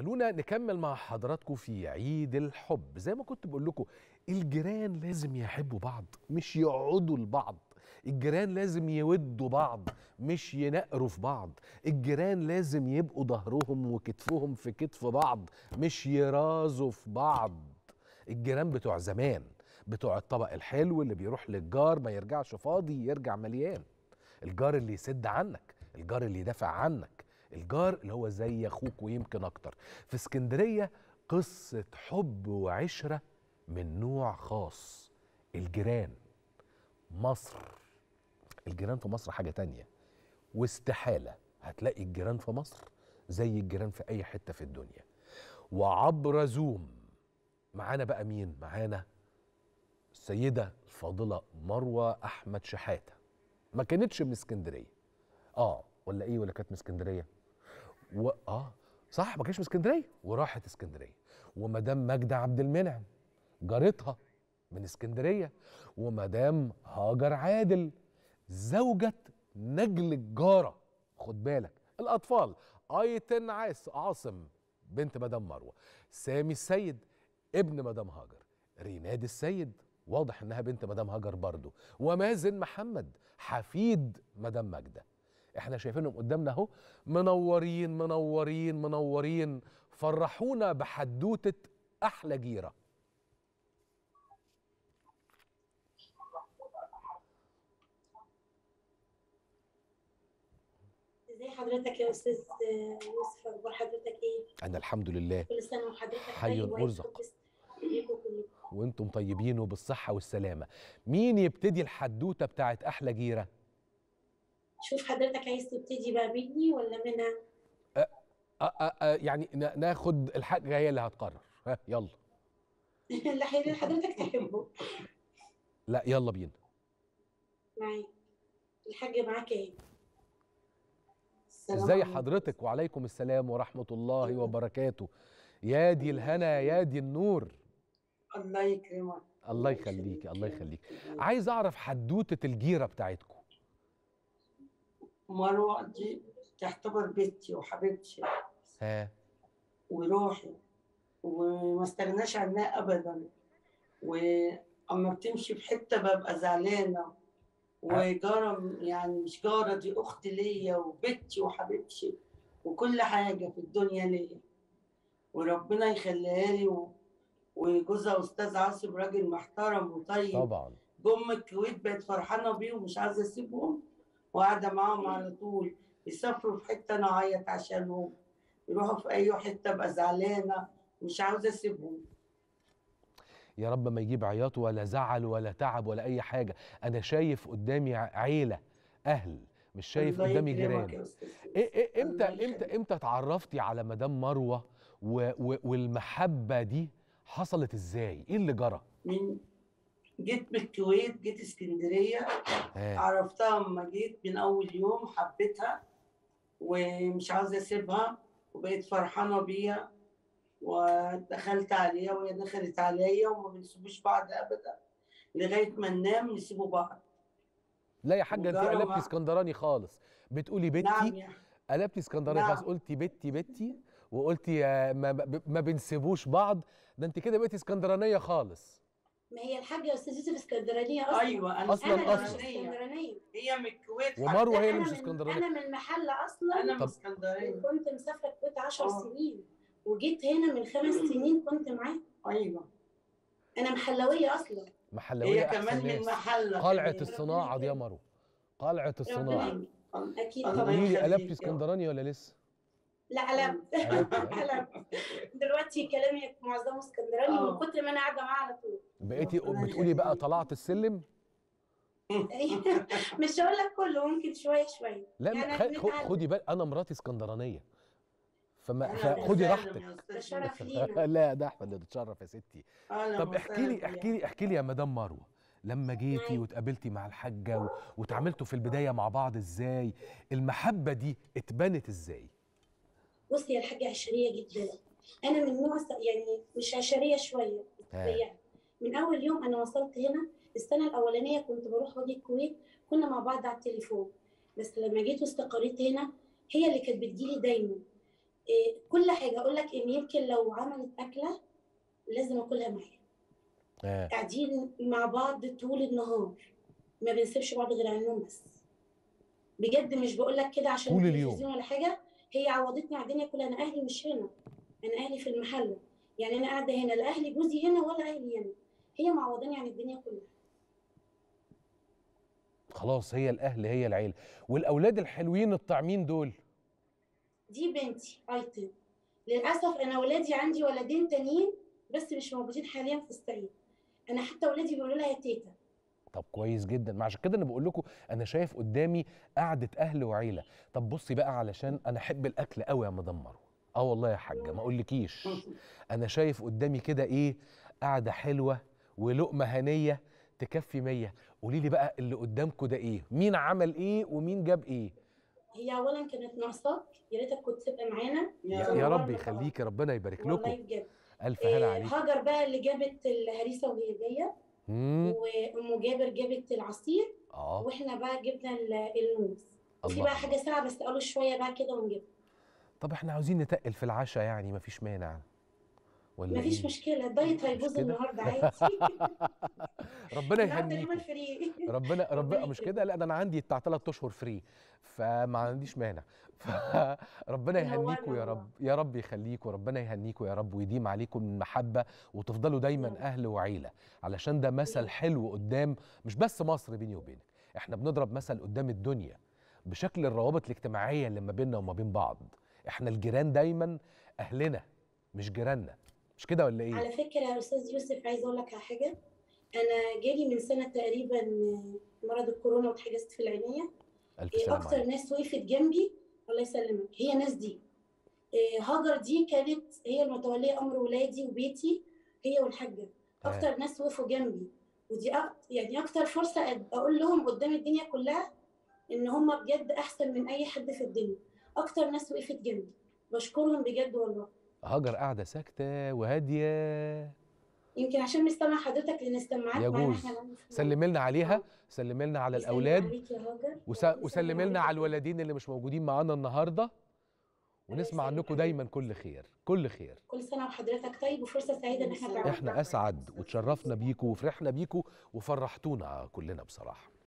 خلونا نكمل مع حضراتكم في عيد الحب زي ما كنت بقول لكم الجيران لازم يحبوا بعض مش يقعدوا لبعض الجيران لازم يودوا بعض مش ينقروا في بعض الجيران لازم يبقوا ظهرهم وكتفهم في كتف بعض مش يرازوا في بعض الجيران بتوع زمان بتوع الطبق الحلو اللي بيروح للجار ما يرجعش فاضي يرجع مليان الجار اللي يسد عنك الجار اللي يدافع عنك الجار اللي هو زي اخوك ويمكن اكتر في اسكندريه قصه حب وعشره من نوع خاص الجيران مصر الجيران في مصر حاجه تانية واستحاله هتلاقي الجيران في مصر زي الجيران في اي حته في الدنيا وعبر زوم معانا بقى مين معانا السيده الفاضله مروه احمد شحاته ما كانتش من اسكندريه اه ولا ايه ولا كانت من اسكندريه و... اه صح ما كانتش من اسكندريه وراحت اسكندريه ومدام ماجده عبد المنعم جارتها من اسكندريه ومدام هاجر عادل زوجة نجل الجارة خد بالك الأطفال أيتن عاس عاصم بنت مدام مروة سامي السيد ابن مدام هاجر ريناد السيد واضح انها بنت مدام هاجر برضه ومازن محمد حفيد مدام ماجده احنا شايفينهم قدامنا اهو منورين منورين منورين فرحونا بحدوته احلى جيره ازي حضرتك يا استاذ يوسف اخبار حضرتك ايه انا الحمد لله كل سنه وحضرتك حي طيب وعيد وارزق. حب ليكم كلكم وانتم طيبين وبالصحه والسلامه مين يبتدي الحدوته بتاعت احلى جيره شوف حضرتك عايز تبتدي بقى مني ولا منها أ أ أ يعني نا- ناخد الحاجه هي اللي هتقرر ها يلا اللي حي- اللي حضرتك تحبه لا يلا بينا معاك الحاج معاك ايه السلام ازاي عليكم. حضرتك وعليكم السلام ورحمه الله وبركاته يا دي الهنا يا دي النور الله يكرمك الله يخليكي الله يخليكي عايز اعرف حدوته الجيره بتاعتكم مروة دي تعتبر بنتي وحبيبتي ها وروحي وما استغناش عنها ابدا واما بتمشي في حته ببقى زعلانه وجارة يعني مش جارة دي أخت ليا وبنتي وحبيبتي وكل حاجة في الدنيا ليا وربنا يخليها لي و... وجوزها أستاذ عاصم راجل محترم وطيب طبعا جم الكويت بقت فرحانه بيهم مش عايزه اسيبهم وقاعده معاهم على طول يسافروا في حته انا اعيط عشانهم يروحوا في اي حته ابقى زعلانه مش عاوزه اسيبهم يا رب ما يجيب عياط ولا زعل ولا تعب ولا اي حاجه انا شايف قدامي ع- عيله اهل مش شايف الله قدامي يكرمك جيران يا أستاذ يوسف. إيه إيه امتى الله امتى يخليك. امتى اتعرفتي على مدام مروه و و والمحبه دي حصلت ازاي ايه اللي جرى من جيت من الكويت جيت اسكندريه ها عرفتها لما جيت من اول يوم حبيتها ومش عاوزه اسيبها وبقيت فرحانه بيها ودخلت عليها وهي دخلت عليا وما بنسيبوش بعض ابدا لغايه ما ننام نسيبوا بعض لا يا حاجه انت وجرى قلبتي مع- اسكندراني خالص بتقولي نعم بنتي يا قلبتي اسكندراني نعم. خالص قلتي بنتي بنتي وقلتي آه، ما, ما- ما بنسيبوش بعض ده انت كده بقيتي اسكندرانيه خالص ما هي الحاجه يا استاذ يوسف اسكندرانيه اصلا ايوه انا أصلاً- انا اللي مش أصلاً. اسكندرانيه هي من الكويت ومروه هي لا، اللي أنا مش من- اسكندرانيه انا من المحله اصلا انا من طب- اسكندريه كنت مسافره الكويت 10 آه. سنين وجيت هنا من خمس سنين كنت معاه ايوه انا محلويه اصلا محلويه هي احسن كمان من ناس محله قلعه كمان. الصناعه دي يا مروه قلعه الصناعه ربنا اكيد الله طبعا قولي لي يخليك قلبتي يا اسكندراني ولا لسه لا قلبت قلبت، ها؟ قلبت دلوقتي كلامي معظمه اسكندراني آه. من كتر ما انا قاعده معاه على طول بقيتي ربنا بتقولي بقى يخليك. طلعت السلم مش هقول لك كله ممكن شويه شويه لا يعني ما خ- خ- بنتعلم. خدي بالك انا مراتي اسكندرانيه فما أهلاً فخدي وسهلاً راحتك يا أستاذ ده شرف يوسف. لينا لا ده احمد اللي تتشرف يا ستي أهلاً طب احكي وسهلاً لي احكي لي احكي لي يا مدام مروه لما جيتي معاك. واتقابلتي مع الحاجه و... وتعاملتوا في البدايه مع بعض ازاي المحبه دي اتبنت ازاي بصي يا الحاجه عشريه جدا انا من نوع س- يعني مش عشريه شويه ها. يعني من اول يوم انا وصلت هنا السنه الاولانيه كنت بروح واجي الكويت كنا مع بعض على التليفون بس لما جيت واستقريت هنا هي اللي كانت بتجيلي دايما إيه كل حاجه اقول لك ان يمكن لو عملت اكله لازم اكلها معاها آه. قاعدين مع بعض طول النهار ما بنسيبش بعض غير على النوم بس بجد مش بقول لك كده عشان طول اليوم. التلفزيون ولا حاجه هي عوضتني على الدنيا كلها انا اهلي مش هنا انا اهلي في المحل يعني انا قاعده هنا لا اهلي جوزي هنا ولا اهلي هنا هي معوضاني عن الدنيا كلها خلاص هي الاهل هي العيله والاولاد الحلوين الطعمين دول دي بنتي ايتم للاسف انا ولادي عندي ولدين تانيين بس مش موجودين حاليا في الصعيد انا حتى ولادي بيقولوا لها يا تيتا طب كويس جدا ما عشان كده انا بقول لكم انا شايف قدامي قعده اهل وعيله طب بصي بقى علشان انا احب الاكل قوي يا مدام مروه اه والله يا حاجه ما اقولكيش انا شايف قدامي كده ايه قعده حلوه ولقمه هنيه تكفي مية قولي لي بقى اللي قدامكم ده ايه مين عمل ايه ومين جاب ايه هي اولا كانت ناقصاك يا ريتك كنت تبقى معانا يا, يا يا والله رب طبعاً. يخليكي ربنا يبارك والله لكم بجد الف هلا إيه، عليك هاجر بقى اللي جابت الهريسه وهي جايه مم. وام جابر جابت العصير اه واحنا بقى جبنا ال- الموز وفي الله بقى حاجه ساعه بس قالوا شويه بقى كده ونجيبها طب احنا عاوزين نتقل في العشاء يعني مفيش مانع ولا مفيش إيه؟ مشكله الدايت هيبوظ كده؟ النهارده عادي ربنا النهارده اليوم يهنيكم الفري ربنا ربنا ربنا مش يكرمك. كده لا ده انا عندي بتاع ثلاث اشهر فري فما عنديش مانع فربنا ينورنا يهنيكم يا والله. رب يا رب يخليكم وربنا يهنيكم يا رب ويديم عليكم المحبه وتفضلوا دايما يا رب. اهل وعيله علشان ده مثل رب. حلو قدام مش بس مصر بيني وبينك احنا بنضرب مثل قدام الدنيا بشكل الروابط الاجتماعيه اللي ما بيننا وما بين بعض احنا الجيران دايما اهلنا مش جيراننا مش كده ولا ايه على فكره يا استاذ يوسف عايزه اقول لك على حاجه انا جالي من سنه تقريبا مرض الكورونا واتحجزت في العنايه الف إيه سلام اكتر عليكم ناس وقفت جنبي الله يسلمك هي ناس دي إيه هاجر دي كانت هي المتوليه امر ولادي وبيتي هي والحاجه تمام. اكتر ناس وقفوا جنبي ودي أك... يعني اكتر فرصه أد- اقول لهم قدام الدنيا كلها ان هم بجد احسن من اي حد في الدنيا اكتر ناس وقفت جنبي بشكرهم بجد والله هاجر قاعده ساكته وهاديه يمكن عشان مش سامع حضرتك لان السماعات معانا يجوز. احنا معانا في سلمي لنا عليها آه. سلمي لنا على يسلم الاولاد عليك يا هاجر وس... ويسلم وسلمي لنا عليك على يا الولدين اللي مش موجودين معانا النهارده ونسمع يسلم عنكم عليك. دايما كل خير كل خير كل سنه وحضرتك طيب وفرصه سعيده ان احنا تعرفنا احنا اسعد وتشرفنا بيكم وفرحنا بيكم وفرحتونا كلنا بصراحه